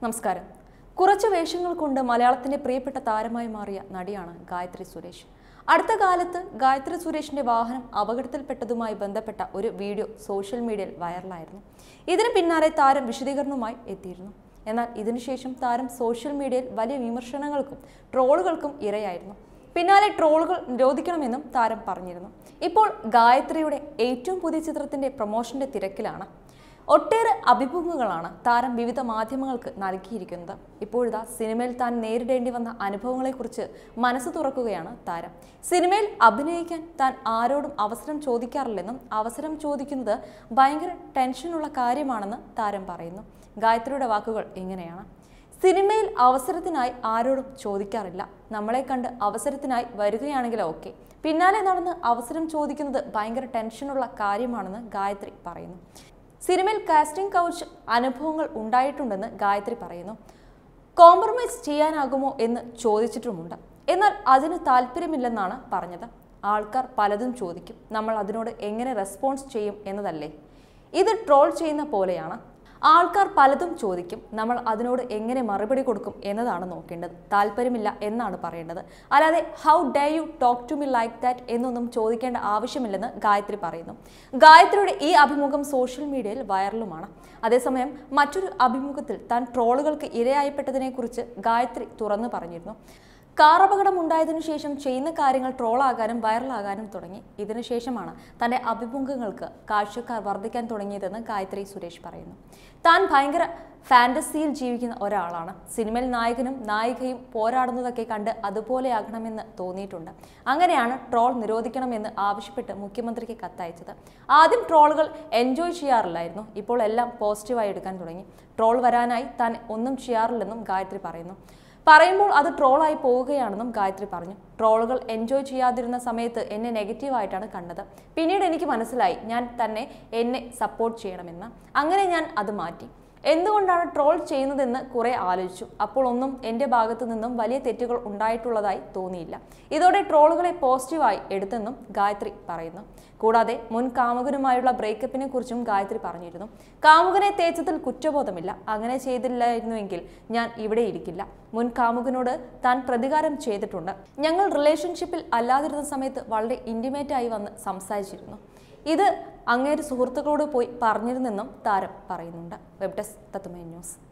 നമസ്കാരം കുറച്ച് വേഷങ്ങൾ കൊണ്ട് മലയാളത്തിന്റെ പ്രിയപ്പെട്ട താരമായി മാറിയ നടിയാണ് ഗായത്രി സുരേഷ് അടുത്ത കാലത്ത് ഗായത്രി സുരേഷിന്റെ വാഹനം അപകടത്തിൽപ്പെട്ടതുമായി ബന്ധപ്പെട്ട ഒരു വീഡിയോ സോഷ്യൽ മീഡിയയിൽ വൈറലായിരുന്നു ഇതിന് പിന്നാലെ താരം വിശദീകരണവുമായി എത്തിയിരുന്നു എന്നാൽ ഇതിനുശേഷം താരം സോഷ്യൽ മീഡിയയിൽ വലിയ വിമർശനങ്ങൾക്കും ട്രോളുകൾക്കും ഇരയായിരുന്നു പിന്നാലെ ട്രോളുകൾ നിരോധിക്കണമെന്നും താരം പറഞ്ഞിരുന്നു ഇപ്പോൾ ഗായത്രിയുടെ ഏറ്റവും പുതിയ ചിത്രത്തിന്റെ പ്രൊമോഷന്റെ തിരക്കിലാണ് ഒട്ടേറെ അഭിമുഖങ്ങളാണ് താരം വിവിധ മാധ്യമങ്ങൾക്ക് നൽകിയിരിക്കുന്നത് ഇപ്പോഴിതാ സിനിമയിൽ താൻ നേരിടേണ്ടി വന്ന അനുഭവങ്ങളെക്കുറിച്ച് മനസ്സ് തുറക്കുകയാണ് താരം സിനിമയിൽ അഭിനയിക്കാൻ താൻ ആരോടും അവസരം ചോദിക്കാറില്ലെന്നും അവസരം ചോദിക്കുന്നത് ഭയങ്കര ടെൻഷനുള്ള കാര്യമാണെന്ന് താരം പറയുന്നു ഗായത്രിയുടെ വാക്കുകൾ ഇങ്ങനെയാണ് സിനിമയിൽ അവസരത്തിനായി ആരോടും ചോദിക്കാറില്ല നമ്മളെ കണ്ട് അവസരത്തിനായി വരികയാണെങ്കിൽ ഓക്കെ പിന്നാലെ നടന്ന് അവസരം ചോദിക്കുന്നത് ഭയങ്കര ടെൻഷനുള്ള കാര്യമാണെന്ന് ഗായത്രി പറയുന്നു സിനിമയിൽ കാസ്റ്റിംഗ് കൗച്ച് അനുഭവങ്ങൾ ഉണ്ടായിട്ടുണ്ടെന്ന് ഗായത്രി പറയുന്നു കോംപ്രമൈസ് ചെയ്യാനാകുമോ എന്ന് ചോദിച്ചിട്ടുമുണ്ട് എന്നാൽ അതിന് താല്പര്യമില്ലെന്നാണ് പറഞ്ഞത് ആൾക്കാർ പലതും ചോദിക്കും നമ്മൾ അതിനോട് എങ്ങനെ റെസ്പോൺസ് ചെയ്യും എന്നതല്ലേ ഇത് ട്രോൾ ചെയ്യുന്ന പോലെയാണ് ആൾക്കാർ പലതും ചോദിക്കും നമ്മൾ അതിനോട് എങ്ങനെ മറുപടി കൊടുക്കും എന്നതാണ് നോക്കേണ്ടത് താല്പര്യമില്ല എന്നാണ് പറയേണ്ടത് അല്ലാതെ how dare you talk to me like that എന്നൊന്നും ചോദിക്കേണ്ട ആവശ്യമില്ലെന്ന് ഗായത്രി പറയുന്നു ഗായത്രിയുടെ ഈ അഭിമുഖം സോഷ്യൽ മീഡിയയിൽ വൈറലുമാണ് അതേസമയം മറ്റൊരു അഭിമുഖത്തിൽ താൻ ട്രോളുകൾക്ക് ഇരയായപ്പെട്ടതിനെക്കുറിച്ച് ഗായത്രി തുറന്നു പറഞ്ഞിരുന്നു കാർ അപകടം ഉണ്ടായതിനു ശേഷം ചെയ്യുന്ന കാര്യങ്ങൾ ട്രോളാകാനും വൈറലാകാനും തുടങ്ങി ഇതിനുശേഷമാണ് തന്റെ അഭിമുഖങ്ങൾക്ക് കാഴ്ചക്കാർ വർദ്ധിക്കാൻ തുടങ്ങിയതെന്ന് ഗായത്രി സുരേഷ് പറയുന്നു താൻ ഭയങ്കര ഫാന്റസിയിൽ ജീവിക്കുന്ന ഒരാളാണ് സിനിമയിൽ നായകനും നായികയും പോരാടുന്നതൊക്കെ കണ്ട് അതുപോലെയാകണമെന്ന് തോന്നിയിട്ടുണ്ട് അങ്ങനെയാണ് ട്രോൾ നിരോധിക്കണമെന്ന് ആവശ്യപ്പെട്ട് മുഖ്യമന്ത്രിക്ക് കത്തയച്ചത് ആദ്യം ട്രോളുകൾ എൻജോയ് ചെയ്യാറില്ലായിരുന്നു ഇപ്പോൾ എല്ലാം പോസിറ്റീവായി എടുക്കാൻ തുടങ്ങി ട്രോൾ വരാനായി താൻ ഒന്നും ചെയ്യാറില്ലെന്നും ഗായത്രി പറയുന്നു പറയുമ്പോൾ അത് ട്രോളായി പോവുകയാണെന്നും ഗായത്രി പറഞ്ഞു ട്രോളുകൾ എൻജോയ് ചെയ്യാതിരുന്ന സമയത്ത് എന്നെ നെഗറ്റീവായിട്ടാണ് കണ്ടത് പിന്നീട് എനിക്ക് മനസ്സിലായി ഞാൻ തന്നെ എന്നെ സപ്പോർട്ട് ചെയ്യണമെന്ന് അങ്ങനെ ഞാൻ അത് മാറ്റി എന്തുകൊണ്ടാണ് ട്രോൾ ചെയ്യുന്നതെന്ന് കുറെ ആലോചിച്ചു അപ്പോൾ ഒന്നും എൻ്റെ ഭാഗത്തു നിന്നും വലിയ തെറ്റുകൾ ഉണ്ടായിട്ടുള്ളതായി തോന്നിയില്ല ഇതോടെ ട്രോളുകളെ പോസിറ്റീവായി എടുത്തെന്നും ഗായത്രി പറയുന്നു കൂടാതെ മുൻ കാമുകനുമായുള്ള ബ്രേക്കപ്പിനെ കുറിച്ചും ഗായത്രി പറഞ്ഞിരുന്നു കാമുകനെ തേച്ചതിൽ കുറ്റബോധമില്ല അങ്ങനെ ചെയ്തില്ലായിരുന്നുവെങ്കിൽ ഞാൻ ഇവിടെ ഇരിക്കില്ല മുൻ കാമുകനോട് താൻ പ്രതികാരം ചെയ്തിട്ടുണ്ട് ഞങ്ങൾ റിലേഷൻഷിപ്പിൽ അല്ലാതിരുന്ന സമയത്ത് വളരെ ഇൻറ്റിമേറ്റ് ആയി വന്ന് സംസാരിച്ചിരുന്നു ഇത് അങ്ങേര് സുഹൃത്തുക്കളോട് പോയി പറഞ്ഞിരുന്നെന്നും താരം പറയുന്നുണ്ട് വെബ് ഡെസ്ക് തത്തുമൈ ന്യൂസ്